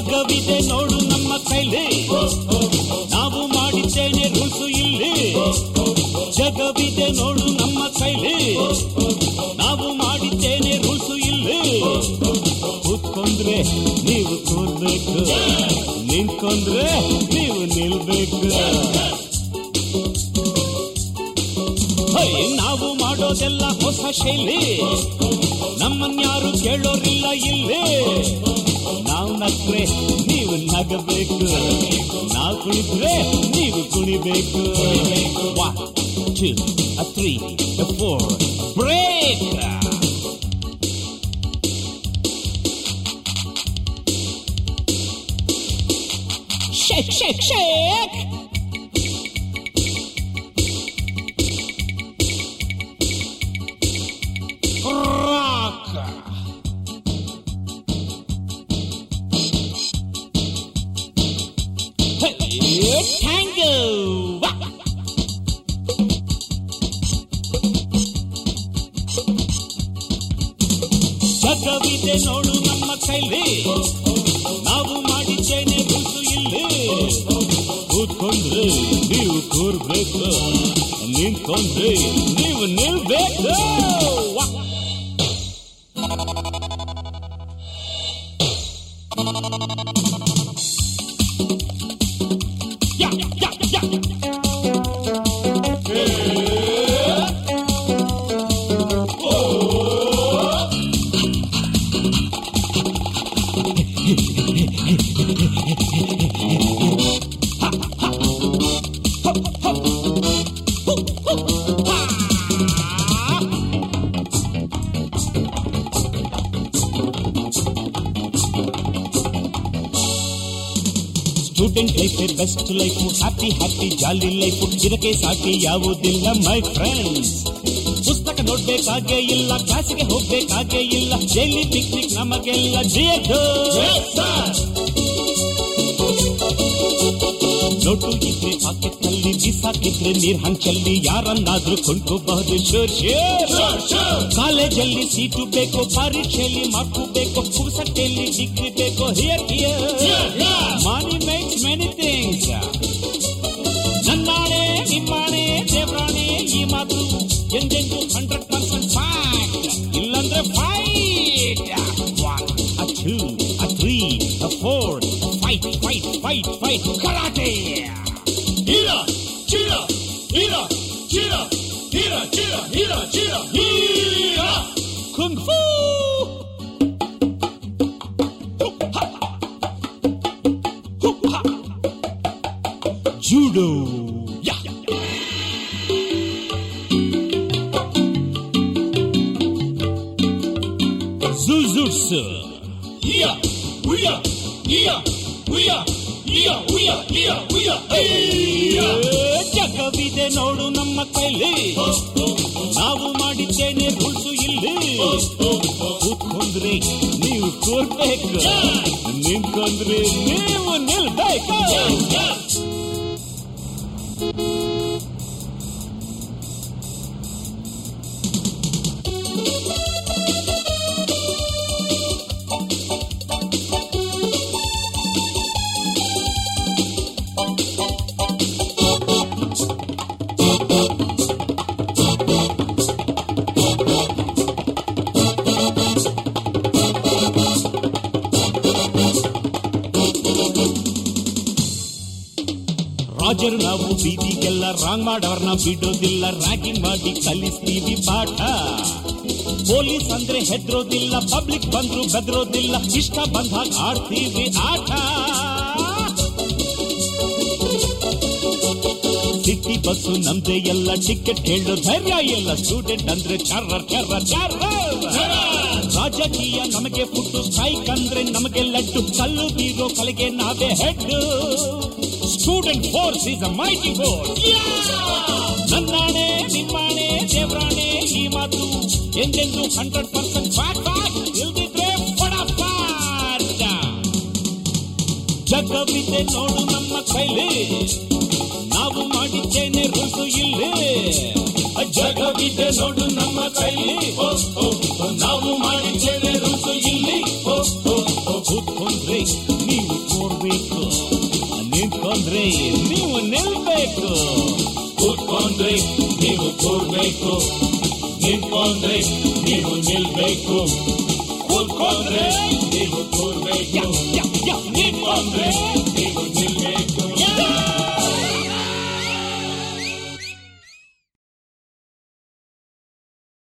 ಜಗವಿದೆ ನೋಡು ನಮ್ಮ ಕೈಲಿ ನಾವು ಮಾಡಿದ್ದೇನೆ ರೂಸು ಇಲ್ಲಿ ಜಗವಿದೆ ನೋಡು ನಮ್ಮ ಕೈಲಿ ನಾವು ಮಾಡಿದ್ದೇನೆ ರೂಸು ಇಲ್ಲಿ ಕೂತ್ಕೊಂಡ್ರೆ ನೀವು ಕೂರ್ಬೇಕು ನಿಂತ್ಕೊಂಡ್ರೆ ನೀವು ನಿಲ್ಬೇಕು ಹೈ, ನಾವು ಮಾಡೋದೆಲ್ಲ ಹೊಸ ಶೈಲಿ ನಮ್ಮನ್ಯಾರು ಕೇಳೋರಿಲ್ಲ ಇಲ್ಲಿ ನಾವು ನಕ್ರೆ ನೀವು ನಗಬೇಕು ನಾವು ಕುಣಿದ್ರೆ ನೀವು ಕುಣಿಬೇಕು one two three four break shake shake shake rock. Hey, tango. ಜಗವಿದೆ ನೋಡು ನಮ್ಮ ಕೈಲಿ ನಾವು ಮಾಡಿದ್ದೇನೆ ರುಸು ಇಲ್ಲಿ ಕೂತ್ಕೊಂಡ್ರೆ ನೀವು ಕೂರ್ಬೇಕು ನಿಂತ್ಕೊಂಡ್ರೆ ನೀವು ನಿಲ್ಬೇಕು ವಾ Yeah, yeah, yeah. Student life best life happy happy jolly life ಇದಕ್ಕೆ ಸಾಟಿ ಯಾವುದಿಲ್ಲ ಮೈ ಫ್ರೆಂಡ್ಸ್ ಪುಸ್ತಕ ನೋಡ್ಬೇಕಾಗೆ ಇಲ್ಲ ಕ್ಲಾಸಿಗೆ ಹೋಗ್ಬೇಕಾಗೆ ಇಲ್ಲ ಡೈಲಿ ಪಿಕ್ನಿಕ್ ನಮಗೆಲ್ಲ ಜಿಯದು ನೋಟು ಇದ್ರೆ ಪಾಕೆಟ್ ನಲ್ಲಿ ಬಿಸಾಕಿದ್ರೆ ನೀರ್ ಹಂಚಲ್ಲಿ ಯಾರನ್ನಾದ್ರೂ ಕೊಂಡ್ಕೋಬಹುದು ಶೋರ್ ಶೋರ್ ಕಾಲೇಜಲ್ಲಿ ಸೀಟು ಬೇಕು ಪರೀಕ್ಷೆಯಲ್ಲಿ ಮಾರ್ಕು ಬೇಕು ಪುಸ್ತಕದಲ್ಲಿ ಡಿಗ್ರಿ ಬೇಕು here here money makes many things ನನ್ನಾಣೆ ನಿಮ್ಮಾಣೆ ದೇವ್ರಾಣೆ ಈ ಮಾತು ಎಂದೆಂದು ಹಂಡ್ರೆಡ್ ಪರ್ಸೆಂಟ್ ಫ್ಯಾಕ್ಟ್ ಇಲ್ಲಂದ್ರೆ fight one a two a three a four fight fight fight fight karate Hira, chira, hira, chira, hira, chira, hira, chira, hira. Kung fu judo Yeah. Jujutsu Hia, huia, hia, huia, hia, huia, hia, huia, hia. ಜಗವಿದೆ ನೋಡು ನಮ್ಮ ಕೈಲಿ ನಾವು ಮಾಡಿದ್ದೇನೆ rules ಇಲ್ಲಿ ಕೂತ್ಕೊಂಡ್ರೆ ನೀವು ಕೂರ್ಬೇಕು ನಿಂತ್ಕೊಂಡ್ರೆ ನೀವು ನಿಲ್ಬೇಕು ರಾಜರು ನಾವು ಬೀದಿಗೆಲ್ಲ ರಾಂಗ್ ಮಾಡೋರ್ನ ಬಿಡೋದಿಲ್ಲ ರ್ಯಾಗಿಂಗ್ ಮಾಡಿ ಕಲಿಸ್ತೀವಿ ಪಾಠ ಪೊಲೀಸ್ ಅಂದ್ರೆ ಹೆದ್ರೋದಿಲ್ಲ ಪಬ್ಲಿಕ್ ಬಂದ್ರು ಬೆದ್ರೋದಿಲ್ಲ ಇಷ್ಟ ಬಂದಾಗ ಆಡ್ತೀವಿ ಆಟ ಸಿಟಿ ಬಸ್ಸು ನಮ್ದೇ ಎಲ್ಲ ಟಿಕೆಟ್ ಹೇಳೋ ಧೈರ್ಯ ಇಲ್ಲ ಸ್ಟೂಡೆಂಟ್ ಅಂದ್ರೆ ಚರ್ರ ಚರ್ರ ಚರ್ರ ರಾಜಕೀಯ ನಮಗೆ ಫುಟ್ಟು ಸ್ಟ್ರೈಕ್ ಅಂದ್ರೆ ನಮಗೆ ಲಡ್ಡು ಕಲ್ಲು ಬೀರೋ ಕಲೆಗೆ ನಾವೇ head student force is a mighty force ನನ್ನಾಣೆ ನಿಮ್ಮಾಣೆ ದೇವ್ರಾಣೆ ಈ ಮಾತು ಎಂದೆಂದು ಹಂಡ್ರೆಡ್ ಪರ್ಸೆಂಟ್ ಫ್ಯಾಟ್ ಫ್ಯಾಟ್ ಇಲ್ದಿದ್ರೆ ಫಟಾಫಟ್ ಜಗವಿದೆ ನೋಡು ನಮ್ಮ ಕೈಲಿ ನಾವು ಮಾಡಿದ್ದೇನೆ ರೂಸು ಇಲ್ಲಿ ಜಗವಿದೆ ನೋಡು ನಮ್ಮ ಕೈಲಿ ಓ, ಓ, ಓ, ನಾವು ಮಾಡಿದ್ದೇನೆ ರೂಸು ಇಲ್ಲಿ ಓ, ಓ, ಓ, ಕೂತ್ಕೊಂಡ್ರೆ ನೀವು ಬೇಕು ಕೂತ್ಕೊಂಡ್ರೆ ನೀವು ಕೂರ್ಬೇಕು ನಿಂತ್ಕೊಂಡ್ರೆ ನೀವು ನಿಲ್ಬೇಕು